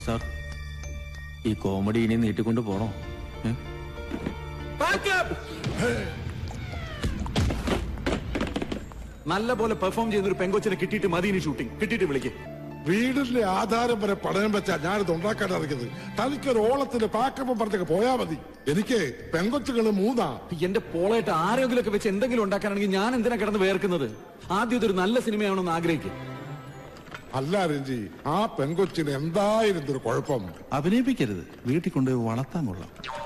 Sir ഈ comedy ഇനി നീട്ടിക്കൊണ്ട് പോണോ ഏ? നല്ല പോലെ പെർഫോം ചെയ്യുന്ന ഒരു പെങ്കൊച്ചിനെ കിട്ടിയിട്ട് മതി ഇനി ഷൂട്ടിംഗ് കിട്ടിയിട്ട് വിളിക്ക് വീടിന്റെ ആധാരം വരെ പണയം വെച്ചാ ഞാനിത് ഉണ്ടാക്കാൻ ഇറങ്ങിയത് തനിക്കൊരു ഓളത്തിന്റെ പാക്കപ്പം പറഞ്ഞൊക്കെ പോയാ മതി എനിക്ക് പെങ്കൊച്ചുകള് മൂന്നാ എന്റെ പോളായിട്ട് ആരെങ്കിലും ഒക്കെ വെച്ച് എന്തെങ്കിലും ഉണ്ടാക്കാനാണെങ്കിൽ ഞാൻ എന്തിനാ കിടന്ന് വേർക്കുന്നത് ആദ്യം ഇതൊരു നല്ല സിനിമയാണെന്ന് ആഗ്രഹിക്കും അല്ല രഞ്ജി ആ പെങ്കൊച്ചിന് എന്തായിരുന്നു ഒരു കുഴപ്പം അഭിനയിപ്പിക്കരുത് വീട്ടിൽ കൊണ്ടുപോയി വളർത്താൻ കൊള്ളാം